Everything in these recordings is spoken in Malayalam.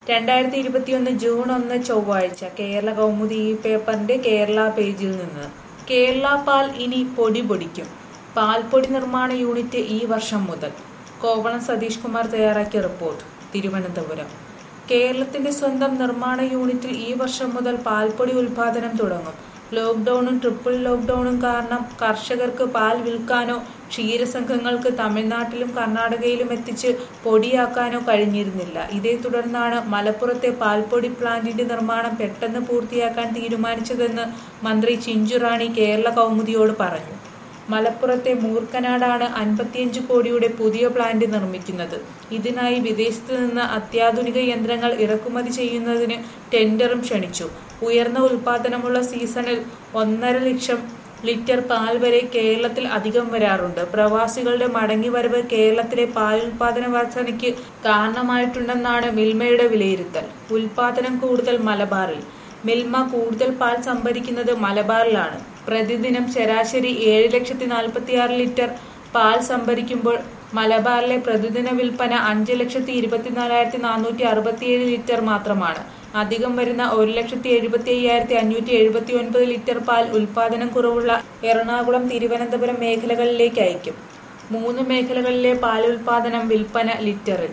രണ്ടായിരത്തി ഇരുപത്തിയൊന്ന് ജൂൺ ഒന്ന് ചൊവ്വാഴ്ച കേരള കൗമുദി ഈ പേപ്പറിന്റെ കേരള പേജിൽ നിന്ന് കേരള പാൽ ഇനി പൊടി പൊടിക്കും പാൽപ്പൊടി നിർമ്മാണ യൂണിറ്റ് ഈ വർഷം മുതൽ കോവളം സതീഷ് കുമാർ തയ്യാറാക്കിയ റിപ്പോർട്ട് തിരുവനന്തപുരം കേരളത്തിന്റെ സ്വന്തം നിർമ്മാണ യൂണിറ്റിൽ ഈ വർഷം മുതൽ പാൽപ്പൊടി ഉൽപാദനം തുടങ്ങും ലോക്ഡൌണും ട്രിപ്പിൾ ലോക്ഡൌണും കാരണം കർഷകർക്ക് പാൽ വിൽക്കാനോ ക്ഷീരസംഘങ്ങൾക്ക് തമിഴ്നാട്ടിലും കർണാടകയിലും എത്തിച്ച് പൊടിയാക്കാനോ കഴിഞ്ഞിരുന്നില്ല ഇതേ തുടർന്നാണ് മലപ്പുറത്തെ പാൽപ്പൊടി പ്ലാന്റിന്റെ നിർമ്മാണം പെട്ടെന്ന് പൂർത്തിയാക്കാൻ തീരുമാനിച്ചതെന്ന് മന്ത്രി ചിഞ്ചുറാണി കേരള കൗമുദിയോട് പറഞ്ഞു മലപ്പുറത്തെ മൂർക്കനാടാണ് അൻപത്തിയഞ്ച് കോടിയുടെ പുതിയ പ്ലാന്റ് നിർമ്മിക്കുന്നത് ഇതിനായി വിദേശത്ത് നിന്ന് അത്യാധുനിക യന്ത്രങ്ങൾ ഇറക്കുമതി ചെയ്യുന്നതിന് ടെൻഡറും ക്ഷണിച്ചു ഉയർന്ന ഉൽപാദനമുള്ള സീസണിൽ ഒന്നര ലക്ഷം ലിറ്റർ പാൽ വരെ കേരളത്തിൽ അധികം വരാറുണ്ട് പ്രവാസികളുടെ മടങ്ങിവരവ് കേരളത്തിലെ പാൽ ഉൽപാദന വർധനയ്ക്ക് കാരണമായിട്ടുണ്ടെന്നാണ് മിൽമയുടെ വിലയിരുത്തൽ ഉൽപാദനം കൂടുതൽ മലബാറിൽ മിൽമ കൂടുതൽ പാൽ സംഭരിക്കുന്നത് മലബാറിലാണ് പ്രതിദിനം ശരാശരി ഏഴ് ലക്ഷത്തി നാൽപ്പത്തിയാറ് ലിറ്റർ പാൽ സംഭരിക്കുമ്പോൾ മലബാറിലെ പ്രതിദിന വിൽപ്പന അഞ്ച് ലക്ഷത്തി ഇരുപത്തിനാലായിരത്തി നാനൂറ്റി അറുപത്തിയേഴ് ലിറ്റർ മാത്രമാണ് അധികം വരുന്ന ഒരു ലക്ഷത്തി എഴുപത്തി അയ്യായിരത്തി അഞ്ഞൂറ്റി എഴുപത്തി ഒൻപത് ലിറ്റർ പാൽ ഉൽപാദനം കുറവുള്ള എറണാകുളം തിരുവനന്തപുരം മേഖലകളിലേക്ക് അയക്കും മൂന്ന് മേഖലകളിലെ പാൽ ഉൽപാദനം വിൽപ്പന ലിറ്ററിൽ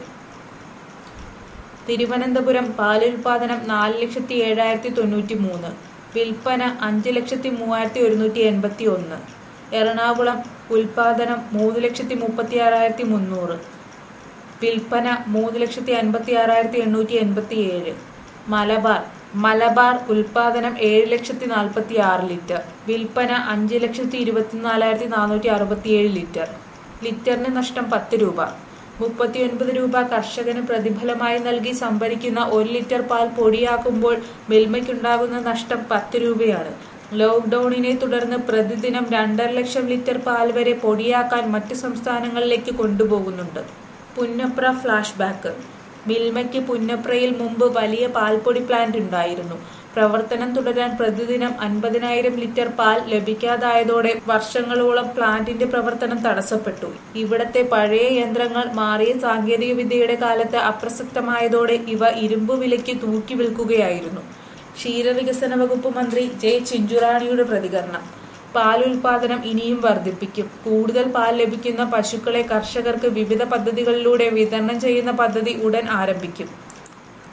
തിരുവനന്തപുരം പാലുൽപാദനം നാല് ലക്ഷത്തി ഏഴായിരത്തി തൊണ്ണൂറ്റി മൂന്ന് വിൽപ്പന അഞ്ച് ലക്ഷത്തി മൂവായിരത്തി ഒരുന്നൂറ്റി എൺപത്തി ഒന്ന് എറണാകുളം ഉൽപാദനം മൂന്ന് ലക്ഷത്തി മുപ്പത്തി ആറായിരത്തി മുന്നൂറ് വിൽപ്പന മൂന്ന് ലക്ഷത്തി അൻപത്തി ആറായിരത്തി എണ്ണൂറ്റി എൺപത്തി ഏഴ് മലബാർ മലബാർ ഉൽപാദനം ഏഴ് ലക്ഷത്തി നാൽപ്പത്തി ആറ് ലിറ്റർ വിൽപ്പന അഞ്ച് ലക്ഷത്തി ഇരുപത്തിനാലായിരത്തി നാനൂറ്റി അറുപത്തിയേഴ് ലിറ്റർ ലിറ്ററിന് നഷ്ടം പത്ത് രൂപ മുപ്പത്തിയൊൻപത് രൂപ കർഷകന് പ്രതിഫലമായി നൽകി സംഭരിക്കുന്ന ഒരു ലിറ്റർ പാൽ പൊടിയാക്കുമ്പോൾ മിൽമയ്ക്കുണ്ടാകുന്ന നഷ്ടം പത്ത് രൂപയാണ് ലോക്ഡൌണിനെ തുടർന്ന് പ്രതിദിനം രണ്ടര ലക്ഷം ലിറ്റർ പാൽ വരെ പൊടിയാക്കാൻ മറ്റ് സംസ്ഥാനങ്ങളിലേക്ക് കൊണ്ടുപോകുന്നുണ്ട് പുന്നപ്ര ഫ്ലാഷ് ബാക്ക് മിൽമയ്ക്ക് പുന്നപ്രയിൽ മുമ്പ് വലിയ പാൽപ്പൊടി പ്ലാന്റ് ഉണ്ടായിരുന്നു പ്രവർത്തനം തുടരാൻ പ്രതിദിനം അൻപതിനായിരം ലിറ്റർ പാൽ ലഭിക്കാതായതോടെ വർഷങ്ങളോളം പ്ലാന്റിന്റെ പ്രവർത്തനം തടസ്സപ്പെട്ടു ഇവിടത്തെ പഴയ യന്ത്രങ്ങൾ മാറിയ സാങ്കേതിക വിദ്യയുടെ കാലത്ത് അപ്രസക്തമായതോടെ ഇവ ഇരുമ്പു വിലയ്ക്ക് തൂക്കി വിൽക്കുകയായിരുന്നു ക്ഷീരവികസന വകുപ്പ് മന്ത്രി ജെ ചിഞ്ചുറാണിയുടെ പ്രതികരണം പാൽ ഉൽപാദനം ഇനിയും വർദ്ധിപ്പിക്കും കൂടുതൽ പാൽ ലഭിക്കുന്ന പശുക്കളെ കർഷകർക്ക് വിവിധ പദ്ധതികളിലൂടെ വിതരണം ചെയ്യുന്ന പദ്ധതി ഉടൻ ആരംഭിക്കും